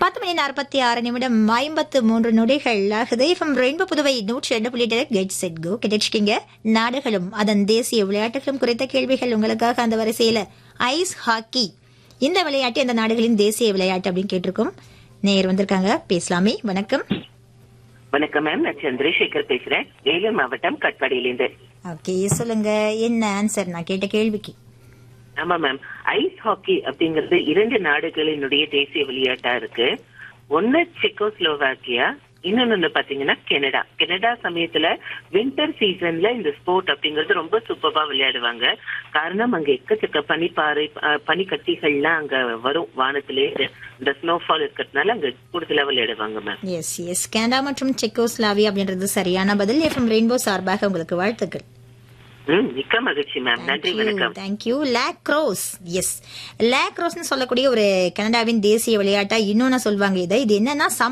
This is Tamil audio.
பத்து மணி நாற்பத்தி ஆறு நிமிடம் ஐம்பத்து மூன்று நொடிகள் ஆகுது எஃப்எம் ரெயின்போ புதுவை நூற்றி ரெண்டு புள்ளி கெட் செட் கோ கிடைச்சிட்டீங்க நாடுகளும் அதன் தேசிய விளையாட்டுகளும் குறித்த கேள்விகள் உங்களுக்காக அந்த வரிசையில ஐஸ் ஹாக்கி இந்த விளையாட்டு அந்த நாடுகளின் தேசிய விளையாட்டு அப்படின்னு கேட்டிருக்கோம் நேயர் வந்திருக்காங்க பேசலாமே வணக்கம் வணக்கம் மேம் நான் சந்திரசேகர் பேசுறேன் வேலூர் மாவட்டம் கட்பாடியிலிருந்து ஓகே சொல்லுங்க என்ன ஆன்சர் நான் கேட்ட கேள்விக்கு ஆமா மேம் ஐஸ் ஹாக்கி அப்படிங்கிறது இரண்டு நாடுகளினுடைய தேசிய விளையாட்டா இருக்கு ஒன்னு செக்கோஸ்லோவாக்கியா இன்னொன்னு பாத்தீங்கன்னா கனடா கனடா சமயத்துல வின்டர் சீசன்ல இந்த ஸ்போர்ட் அப்படிங்கிறது ரொம்ப சூப்பரா விளையாடுவாங்க காரணம் அங்க எக்கச்சக்க பனிப்பாறை அஹ், பனிக்கட்டிகள்லாம் அங்க வரும் வானத்திலே இந்த ஸ்னோஃபால் இருக்கிறதுனால அங்க கூடுதலா விளையாடுவாங்க மேம் எஸ் எஸ் கனடா மற்றும் செக்கோஸ்லாவியா அப்படின்றது சரியான பதில் எஃப்எம் ரெயின்போ சார்பாக உங்களுக்கு வாழ்த்துக்கள் ம் மிக்க மகிழ்ச்சி மேம் நன்றி வணக்கம் தேங்க்யூ லேக்ரோஸ் எஸ் லேக்ரோஸ்னு சொல்லக்கூடிய ஒரு கனடாவின் தேசிய விளையாட்டா இன்னொன்னு சொல்லுவாங்க இதை இது என்னன்னா